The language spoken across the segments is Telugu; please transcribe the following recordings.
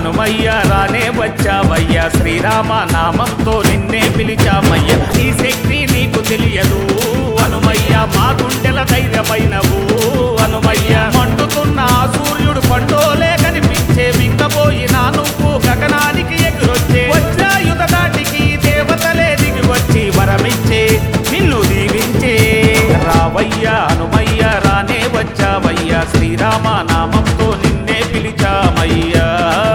హనుమయ్య రానే వచ్చావయ్యా శ్రీరామ నామంతో నిన్నే పిలిచామయ్య నీ శక్తి నీకు తెలియదు హనుమయ్య మా గుండెల ధైర్యమైనవు హనుమయ్య మండుతున్న ఆ సూర్యుడు పండోలే కనిపించే మింగబోయినా నువ్వు గగనానికి ఎగురొచ్చే వజ్రాయుధ దాటికి దేవతలే దిగి వచ్చి వరమిచ్చే నిన్ను దీవించే రావయ్యా హనుమయ్య రానే వచ్చావయ్యా శ్రీరామ నామంతో నిన్నే పిలిచామయ్యా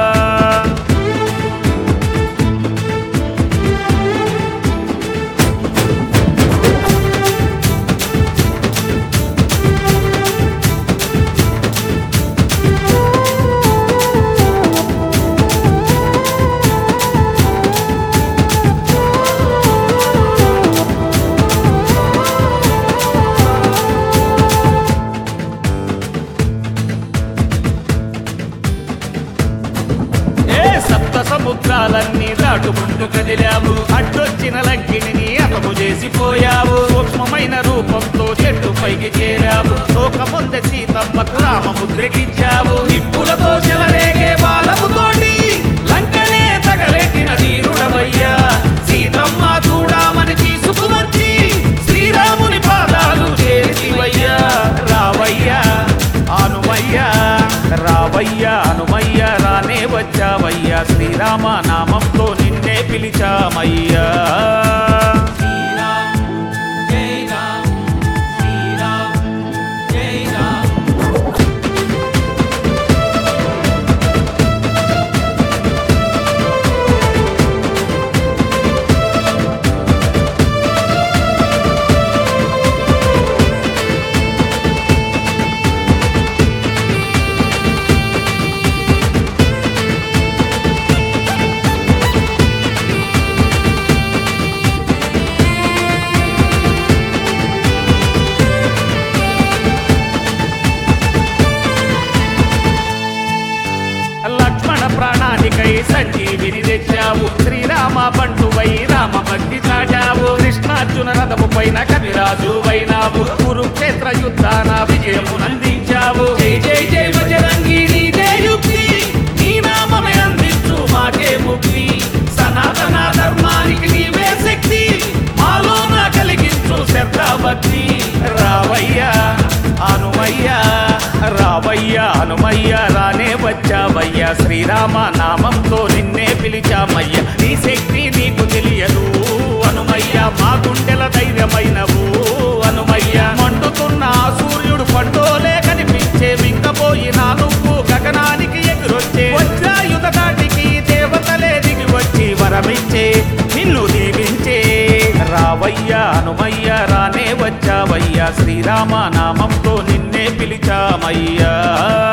ఏ సప్త సముద్రాలన్నీ దాటుకుంటూ కదిలావు అడ్డొచ్చిన లంకిని అతము చేసిపోయావు సూక్ష్మమైన రూపంతో చెట్టు పైకి చేరావు లోకముంద సీతమ్మకు రామముద్రకిచ్చావు నిప్పులతో చెలరేగే బాలముతోటి లంకనే తగలెట్టిన తీరుడవయ్యా సీతమ్మ చూడామని తీసుకువచ్చి శ్రీరాముని పాదాలు చేసివయ్యా రావయ్యా హనుమయ్యా రావయ్యా హనుమయ్య రానే వచ్చావయ్యా శ్రీరామ నామంతో నిన్నే పిలిచామయ్యా శ్రీరామ్ జై రామ్ శ్రీరామ్ జై రామ్ లక్ష్మణ ప్రాణానికై సంజీవిని తెచ్చావు శ్రీరామ బంటువై రామ భక్తి చాటావు కృష్ణార్జున రథము పైన కవిరాజు వైనావు కురుక్షేత్ర యుద్ధాన విజయము నందించావు జై జై జై బజరంగి నీదే యుక్తి నీ నామమే అందించు మాకే ముక్తి సనాతన ధర్మానికి నీవే శక్తి మాలోన కలిగించు శ్రద్ధ భక్తి రావయ్యా హనుమయ్యా రావయ్యా హనుమయ్య రానే వచ్చావయ్యా శ్రీరామ నామంతో నిన్నే పిలిచామయ్యా నీ శక్తి నీకు తెలియదు హనుమయ్య మా గుండెల ధైర్యమైనవు హనుమయ్య మండుతున్న ఆ సూర్యుడు పండోలే కనిపించే మింగబోయినా నువ్వు గగనానికి ఎగురొచ్చే వజ్రాయుధ దాటికి దేవతలే దిగి వచ్చి వరమిచ్చే నిన్ను దీవించే రావయ్యా హనుమయ్య రానే వచ్చావయ్యా శ్రీరామ నామంతో నిన్నే పిలిచామయ్యా